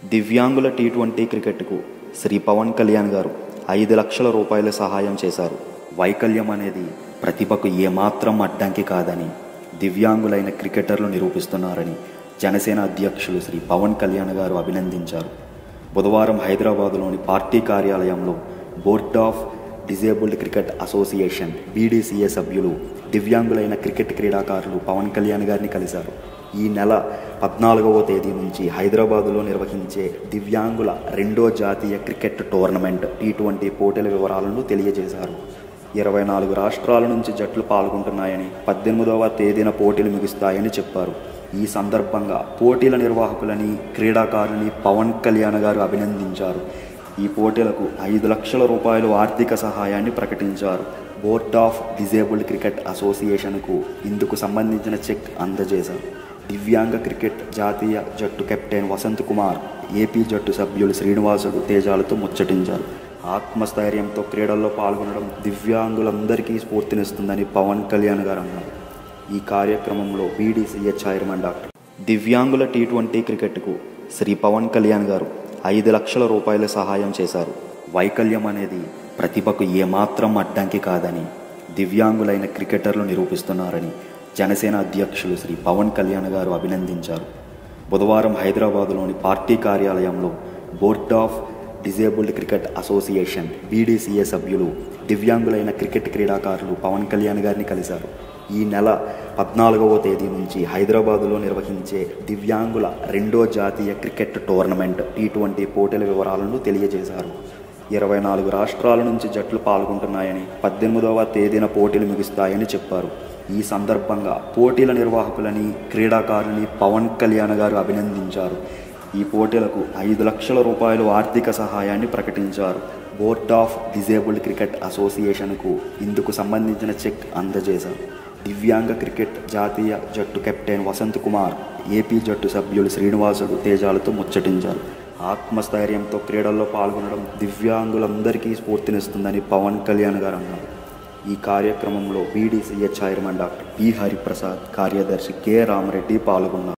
దివ్యాంగుల T twenty క్రికెట్కు శ్రీ పవన్ కళ్యాణ్ గారు ఐదు లక్షల రూపాయల సహాయం చేశారు వైకల్యం అనేది ప్రతిభకు ఏమాత్రం అడ్డంకి కాదని దివ్యాంగులైన క్రికెటర్లు నిరూపిస్తున్నారని జనసేన అధ్యక్షులు శ్రీ పవన్ కళ్యాణ్ గారు అభినందించారు బుధవారం హైదరాబాదులోని పార్టీ కార్యాలయంలో board of disabled cricket association BDCA సభ్యులు దివ్యాంగులైన క్రికెట్ క్రీడాకారులు పవన్ కళ్యాణ్ గారిని కలిశారు ఈ నెల పద్నాలుగవ తేదీ నుంచి హైదరాబాదులో నిర్వహించే దివ్యాంగుల రెండో జాతీయ క్రికెట్ టోర్నమెంట్ టీ ట్వంటీ పోటీల వివరాలను తెలియజేశారు ఇరవై నాలుగు రాష్ట్రాల నుంచి జట్లు పాల్గొంటున్నాయని పద్దెనిమిదవ తేదీన పోటీలు ముగుస్తాయని చెప్పారు ఈ సందర్భంగా పోటీల నిర్వాహకులని క్రీడాకారులని పవన్ కళ్యాణ్ గారు అభినందించారు ఈ పోటీలకు ఐదు లక్షల రూపాయలు ఆర్థిక సహాయాన్ని ప్రకటించారు బోర్డ్ ఆఫ్ డిజేబుల్డ్ క్రికెట్ అసోసియేషన్కు ఇందుకు సంబంధించిన చెక్ అందజేశారు దివ్యాంగ క్రికెట్ జాతీయ జట్టు కెప్టెన్ వసంత్ కుమార్ ఏపీ జట్టు సభ్యులు శ్రీనివాసుడు తేజాలతో ముచ్చటించారు ఆత్మస్థైర్యంతో క్రీడల్లో పాల్గొనడం దివ్యాంగులందరికీ స్ఫూర్తినిస్తుందని పవన్ కళ్యాణ్ గారు అన్నారు ఈ కార్యక్రమంలో బీడీసీఏ చైర్మన్ డాక్టర్ దివ్యాంగుల టీ ట్వంటీ క్రికెట్కు శ్రీ పవన్ కళ్యాణ్ గారు ఐదు లక్షల రూపాయల సహాయం చేశారు వైకల్యం అనేది ప్రతిభకు ఏమాత్రం అడ్డంకి కాదని దివ్యాంగులైన క్రికెటర్లు నిరూపిస్తున్నారని జనసేన అధ్యక్షులు శ్రీ పవన్ కళ్యాణ్ గారు అభినందించారు బుధవారం హైదరాబాదులోని పార్టీ కార్యాలయంలో board of disabled cricket association BDCA సభ్యులు దివ్యాంగులైన క్రికెట్ క్రీడాకారులు పవన్ కళ్యాణ్ గారిని కలిశారు ఈ నెల పద్నాలుగవ తేదీ నుంచి హైదరాబాదులో నిర్వహించే దివ్యాంగుల రెండో జాతీయ క్రికెట్ టోర్నమెంట్ టీ ట్వంటీ పోటీల వివరాలను తెలియజేశారు ఇరవై నాలుగు రాష్ట్రాల నుంచి జట్లు పాల్గొంటున్నాయని పద్దెనిమిదవ తేదీన పోటీలు ముగుస్తాయని చెప్పారు ఈ సందర్భంగా పోటీల నిర్వాహకులని క్రీడాకారులని పవన్ కళ్యాణ్ గారు అభినందించారు ఈ పోటీలకు ఐదు లక్షల రూపాయలు ఆర్థిక సహాయాన్ని ప్రకటించారు బోర్డ్ ఆఫ్ డిజేబుల్డ్ క్రికెట్ అసోసియేషన్కు ఇందుకు సంబంధించిన చెక్ అందజేశారు దివ్యాంగ క్రికెట్ జాతీయ జట్టు కెప్టెన్ వసంత్ కుమార్ ఏపీ జట్టు సభ్యులు శ్రీనివాసుడు తేజాలతో ముచ్చటించారు ఆత్మస్థైర్యంతో క్రీడల్లో పాల్గొనడం దివ్యాంగులందరికీ స్ఫూర్తినిస్తుందని పవన్ కళ్యాణ్ గారు అన్నారు ఈ కార్యక్రమంలో BDCA chairman doctor P Hariprasad కార్యదర్శి కె రామరెడ్డి పాల్గొన్నారు